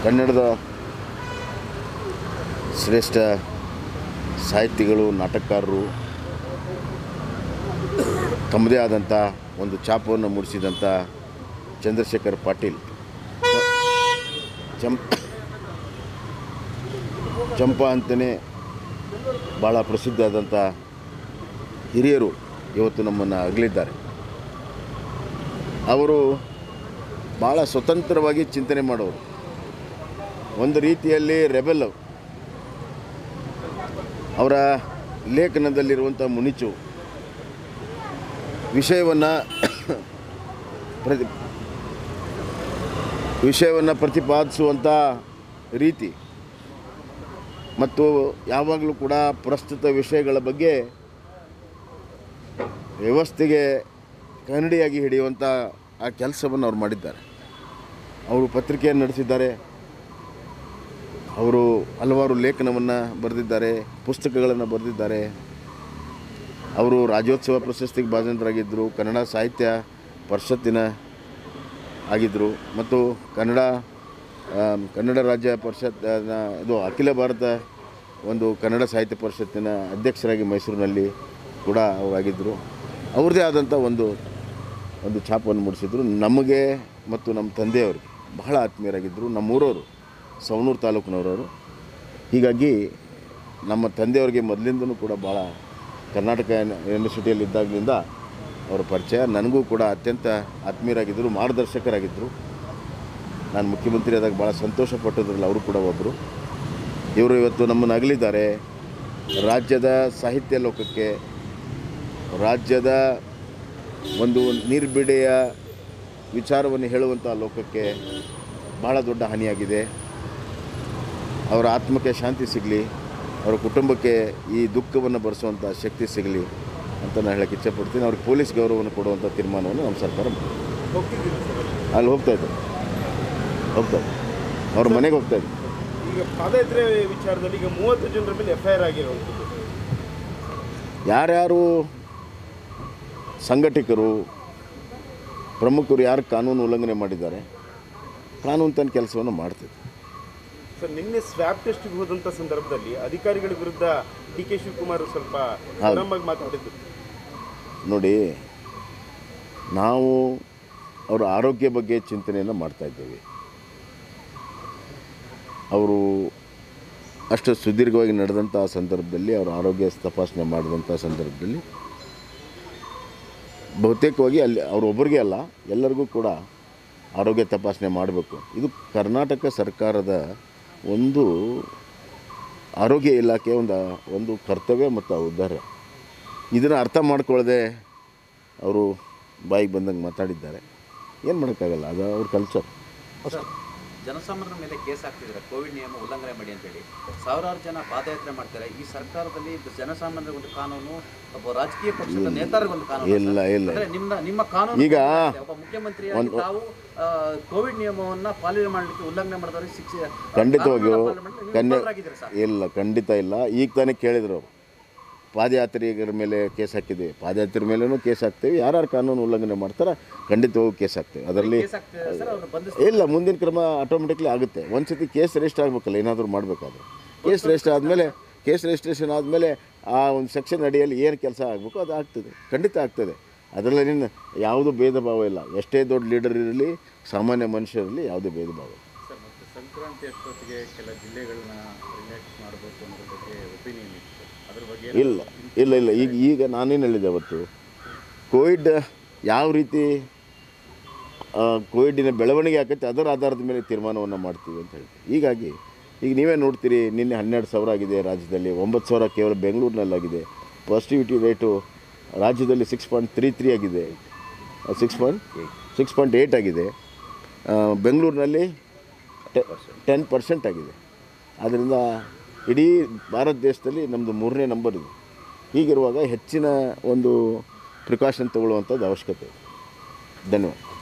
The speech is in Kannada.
ಕನ್ನಡದ ಶ್ರೇಷ್ಠ ಸಾಹಿತಿಗಳು ನಾಟಕಕಾರರು ತಮ್ಮದೇ ಆದಂಥ ಒಂದು ಛಾಪವನ್ನು ಮೂಡಿಸಿದಂಥ ಚಂದ್ರಶೇಖರ್ ಪಾಟೀಲ್ ಚಂ ಚಂಪಾ ಅಂತಲೇ ಭಾಳ ಪ್ರಸಿದ್ಧವಾದಂಥ ಹಿರಿಯರು ಇವತ್ತು ನಮ್ಮನ್ನು ಅಗಲಿದ್ದಾರೆ ಅವರು ಭಾಳ ಸ್ವತಂತ್ರವಾಗಿ ಚಿಂತನೆ ಮಾಡೋರು ಒಂದು ರೀತಿಯಲ್ಲಿ ರೆಬೆಲ್ ಅವರು ಅವರ ಲೇಖನದಲ್ಲಿರುವಂಥ ಮುನಿಚು ವಿಷಯವನ್ನು ಪ್ರತಿ ವಿಷಯವನ್ನು ಪ್ರತಿಪಾದಿಸುವಂಥ ರೀತಿ ಮತ್ತು ಯಾವಾಗಲೂ ಕೂಡ ಪ್ರಸ್ತುತ ವಿಷಯಗಳ ಬಗ್ಗೆ ವ್ಯವಸ್ಥೆಗೆ ಕನ್ನಡಿಯಾಗಿ ಹಿಡಿಯುವಂಥ ಆ ಕೆಲಸವನ್ನು ಅವ್ರು ಮಾಡಿದ್ದಾರೆ ಅವರು ಪತ್ರಿಕೆಯನ್ನು ನಡೆಸಿದ್ದಾರೆ ಅವರು ಹಲವಾರು ಲೇಖನವನ್ನು ಬರೆದಿದ್ದಾರೆ ಪುಸ್ತಕಗಳನ್ನು ಬರೆದಿದ್ದಾರೆ ಅವರು ರಾಜ್ಯೋತ್ಸವ ಪ್ರಶಸ್ತಿಗೆ ಭಾಜನರಾಗಿದ್ದರು ಕನ್ನಡ ಸಾಹಿತ್ಯ ಪರಿಷತ್ತಿನ ಆಗಿದ್ದರು ಮತ್ತು ಕನ್ನಡ ಆ, ಕನ್ನಡ ರಾಜ್ಯ ಪರಿಷತ್ ಆ, ನ- ಇದು ಅಖಿಲ ಭಾರತ ಒಂದು ಕನ್ನಡ ಸಾಹಿತ್ಯ ಪರಿಷತ್ತಿನ ಅಧ್ಯಕ್ಷರಾಗಿ ಮೈಸೂರಿನಲ್ಲಿ ಕೂಡ ಅವರಾಗಿದ್ದರು ಅವ್ರದ್ದೇ ಆದಂಥ ಒಂದು ಒಂದು ಛಾಪನ್ನು ಮೂಡಿಸಿದ್ರು ನಮಗೆ ಮತ್ತು ನಮ್ಮ ತಂದೆಯವರಿಗೆ ಬಹಳ ಆತ್ಮೀಯರಾಗಿದ್ದರು ನಮ್ಮೂರವರು ಸವಣೂರು ತಾಲೂಕಿನವರವರು ಹೀಗಾಗಿ ನಮ್ಮ ತಂದೆಯವರಿಗೆ ಮೊದಲಿಂದನೂ ಕೂಡ ಭಾಳ ಕರ್ನಾಟಕ ಯೂನಿವರ್ಸಿಟಿಯಲ್ಲಿ ಇದ್ದಾಗಲಿಂದ ಅವರ ಪರಿಚಯ ನನಗೂ ಕೂಡ ಅತ್ಯಂತ ಆತ್ಮೀಯರಾಗಿದ್ದರು ಮಾರ್ಗದರ್ಶಕರಾಗಿದ್ದರು ನಾನು ಮುಖ್ಯಮಂತ್ರಿ ಆದಾಗ ಭಾಳ ಸಂತೋಷ ಪಟ್ಟದ್ರಲ್ಲಿ ಅವರು ಕೂಡ ಒಬ್ಬರು ಇವರು ಇವತ್ತು ನಮ್ಮನ್ನು ಅಗಲಿದ್ದಾರೆ ರಾಜ್ಯದ ಸಾಹಿತ್ಯ ಲೋಕಕ್ಕೆ ರಾಜ್ಯದ ಒಂದು ನಿರ್ಬಿಡೆಯ ವಿಚಾರವನ್ನು ಹೇಳುವಂಥ ಲೋಕಕ್ಕೆ ಭಾಳ ದೊಡ್ಡ ಹಾನಿಯಾಗಿದೆ ಅವರ ಆತ್ಮಕ್ಕೆ ಶಾಂತಿ ಸಿಗಲಿ ಅವರ ಕುಟುಂಬಕ್ಕೆ ಈ ದುಃಖವನ್ನು ಭರಿಸುವಂಥ ಶಕ್ತಿ ಸಿಗಲಿ ಅಂತ ನಾನು ಹೇಳಕ್ಕೆ ಇಚ್ಛಪಡ್ತೀನಿ ಅವ್ರಿಗೆ ಪೊಲೀಸ್ ಗೌರವವನ್ನು ಕೊಡುವಂಥ ತೀರ್ಮಾನವನ್ನು ನಮ್ಮ ಸರ್ಕಾರ ಮಾಡಿದೆ. ಹೋಗ್ತಿದ್ದೀರಾ ಸರ್ ಅಲ್ಲಿ ಹೋಗ್ತಾ ಇದ್ದಾರೆ ಹೋಗ್ತಾ ಇದ್ದಾರೆ ಅವ್ರ ಮನೆಗೆ ಹೋಗ್ತಾ ಇದ್ದಾರೆ ಈಗ ಪಾದಯಾತ್ರೆ ವಿಚಾರದಲ್ಲಿ ಈಗ ಮೂವತ್ತು ಜನರ ಮೇಲೆ ಎಫ್ ಐ ಆರ್ ಆಗಿರುವಂಥದ್ದು ಯಾರ್ಯಾರು ಸಂಘಟಕರು ಪ್ರಮುಖರು ಯಾರು ಕಾನೂನು ಉಲ್ಲಂಘನೆ ಮಾಡಿದ್ದಾರೆ ಕಾನೂನು ತನ್ನ ಕೆಲಸವನ್ನು ಮಾಡ್ತಿದೆ ಸರ್ ನಿನ್ನೆ ಸ್ವ್ಯಾಬ್ ಟೆಸ್ಟ್ಗೆ ಹೋದಂಥ ಸಂದರ್ಭದಲ್ಲಿ ಅಧಿಕಾರಿಗಳ ವಿರುದ್ಧ ಡಿ ಕೆ ಶಿವಕುಮಾರ್ ಸ್ವಲ್ಪ ಹೌದು. ನಮ್ಮಾಗಿ ಮಾತಾಡಿದ್ದು ನೋಡಿ ನಾವು ಅವರ ಆರೋಗ್ಯ ಬಗ್ಗೆ ಚಿಂತನೆಯನ್ನು ಮಾಡ್ತಾ ಇದ್ದೇವೆ ಅವರು ಅಷ್ಟು ಸುದೀರ್ಘವಾಗಿ ನಡೆದಂಥ ಸಂದರ್ಭದಲ್ಲಿ ಅವರ ಆರೋಗ್ಯ ತಪಾಸಣೆ ಮಾಡಿದಂಥ ಸಂದರ್ಭದಲ್ಲಿ ಬಹುತೇಕವಾಗಿ ಅಲ್ಲಿ ಅವರೊಬ್ಬರಿಗೆ ಅಲ್ಲ ಎಲ್ಲರಿಗೂ ಕೂಡ ಆರೋಗ್ಯ ತಪಾಸಣೆ ಮಾಡಬೇಕು ಇದು ಕರ್ನಾಟಕ ಸರ್ಕಾರದ ಒಂದು ಆರೋಗ್ಯ ಇಲಾಖೆಯ ಒಂದು ಒಂದು ಕರ್ತವ್ಯ ಮತ್ತು ಉದ್ಧಾರ ಇದನ್ನು ಅರ್ಥ ಮಾಡ್ಕೊಳ್ಳದೆ ಅವರು ಬಾಯಿಗೆ ಬಂದಂಗೆ ಮಾತಾಡಿದ್ದಾರೆ ಏನು ಮಾಡೋಕ್ಕಾಗಲ್ಲ ಅದು ಅವ್ರ ಕಲ್ಚರ್ ಜನಸಾಮಾನ್ಯರ ಮೇಲೆ ಕೇಸ್ ಹಾಕ್ತಿದ್ದಾರೆ ಕೋವಿಡ್ ನಿಯಮ ಉಲ್ಲಂಘನೆ ಮಾಡಿ ಅಂತೇಳಿ ಸಾವಿರಾರು ಜನ ಪಾದಯಾತ್ರೆ ಮಾಡ್ತಾರೆ ಈ ಸರ್ಕಾರದಲ್ಲಿ ಇದು ಜನಸಾಮಾನ್ಯರ ಒಂದು ಕಾನೂನು ಒಬ್ಬ ರಾಜಕೀಯ ಪಕ್ಷದ ನೇತಾರರಿಗೆ ಒಂದು ಕಾನೂನು ಇಲ್ಲ ಇಲ್ಲ ಅಂದ್ರೆ ನಿಮ್ಮ ನಿಮ್ಮ ಕಾನೂನು ಈಗ ಒಬ್ಬ ಮುಖ್ಯಮಂತ್ರಿಯಾಗಿ ತಾವು ಆ, ಕೋವಿಡ್ ನಿಯಮವನ್ನ ಪಾಲನೆ ಮಾಡಲಿಕ್ಕೆ ಉಲ್ಲಂಘನೆ ಮಾಡಿದವರಿಗೆ ಶಿಕ್ಷೆ ಖಂಡಿತವಾಗಿಯೂ ಕಾನೂನನ್ನ ಪಾಲನೆ ಮಾಡ್ಲಿಕ್ಕೆ ನೀವು ಕನ್ಯ ವಿಫಲರಾಗಿದ್ದೀರಿ ಸರ್ ಇಲ್ಲ ಖಂಡಿತ ಇಲ್ಲ ಈಗ ತಾನೇ ಕೇಳಿದ್ರು ಅವರು ಪಾದಯಾತ್ರಿಗರ ಮೇಲೆ ಕೇಸ್ ಹಾಕಿದ್ದೀವಿ ಪಾದಯಾತ್ರೆ ಮೇಲೂ ಕೇಸ್ ಹಾಕ್ತೀವಿ ಯಾರ್ಯಾರು ಕಾನೂನು ಉಲ್ಲಂಘನೆ ಮಾಡ್ತಾರೋ ಖಂಡಿತವಾಗಿ ಕೇಸ್ ಹಾಕ್ತೀವಿ ಅದರಲ್ಲಿ ಕೇಸ್ ಆಗ್ತಿದೆ ಸರ್ ಅವ್ರನ್ನ ಬಂಧಿಸ್ ಇಲ್ಲ ಮುಂದಿನ ಕ್ರಮ ಆಟೋಮೆಟಿಕ್ಲಿ ಆಗುತ್ತೆ ಒಂದು ಸತಿ ಕೇಸ್ ರಿಜಿಸ್ಟರ್ ಆಗಬೇಕಲ್ಲ ಏನಾದರೂ ಮಾಡಬೇಕಾದ್ರೆ ಕೇಸ್ ರಿಜಿಸ್ಟರ್ ಆದಮೇಲೆ ಕೇಸ್ ರಿಜಿಸ್ಟ್ರೇಷನ್ ಆದಮೇಲೆ ಆ ಒಂದು ಸೆಕ್ಷನ್ ಅಡಿಯಲ್ಲಿ ಏನು ಕೆಲಸ ಆಗಬೇಕು ಅದು ಆಗ್ತದೆ ಖಂಡಿತ ಆಗ್ತದೆ ಅದರಲ್ಲಿ ನಿನ್ನ ಯಾವುದೂ ಭೇದ ಭಾವ ಇಲ್ಲ ಎಷ್ಟೇ ದೊಡ್ಡ ಲೀಡರ್ ಇರಲಿ ಸಾಮಾನ್ಯ ಮನುಷ್ಯರಲ್ಲಿ ಯಾವುದೇ ಭೇದ ಭಾವ ಇಲ್ಲ. ಸರ್ ಮತ್ತು ಸಂಕ್ರಾಂತಿ ಅಷ್ಟೊತ್ತಿಗೆ ಕೆಲ ಜಿಲ್ಲೆಗಳನ್ನ ರಿಲ್ಯಾಕ್ಸ್ ಮಾಡಬೇಕು ಅನ್ನೋದ್ರ ಬಗ್ಗೆ ಒಪಿನಿಯನ್ ಇತ್ತು ಅದ್ರ ಬಗ್ಗೆ ಇಲ್ಲ ಇಲ್ಲ ಇಲ್ಲ ಈಗ ಈಗ ನಾನೇನು ಹೇಳಿದೆ ಅವತ್ತು ಕೋವಿಡ್ ಯಾವ ರೀತಿ ಆ, ಕೋವಿಡಿನ ಬೆಳವಣಿಗೆ ಆಕೈತೆ ಅದರ ಆಧಾರದ ಮೇಲೆ ತೀರ್ಮಾನವನ್ನು ಮಾಡ್ತೀವಿ ಅಂತ ಹೇಳ್ತೀವಿ ಹೀಗಾಗಿ ಈಗ ನೀವೇ ನೋಡ್ತೀರಿ ನಿನ್ನೆ ಹನ್ನೆರಡು ಸಾವಿರ ಆಗಿದೆ ರಾಜ್ಯದಲ್ಲಿ ಒಂಬತ್ತು ಸಾವಿರ ಕೇವಲ ಬೆಂಗಳೂರಿನಲ್ಲಾಗಿದೆ ಪಾಸಿಟಿವಿಟಿ ರೇಟು ರಾಜ್ಯದಲ್ಲಿ ಸಿಕ್ಸ್ ಪಾಯಿಂಟ್ ತ್ರೀ ತ್ರೀ ಆಗಿದೆ six point six point eight ಆಗಿದೆ ಆ, ಬೆಂಗಳೂರಿನಲ್ಲಿ ಟೆನ್ ಪರ್ಸೆಂಟ್ ಆಗಿದೆ ಆದ್ದರಿಂದ ಇಡೀ ಭಾರತ ದೇಶದಲ್ಲಿ ನಮ್ಮದು ಮೂರನೇ ನಂಬರ್ ಇದೆ ಹೀಗಿರುವಾಗ ಹೆಚ್ಚಿನ ಒಂದು ಪ್ರಿಕಾಷನ್ ತಗೊಳ್ಳುವಂಥದ್ದು ಅವಶ್ಯಕತೆ ಇದೆ ಧನ್ಯವಾದ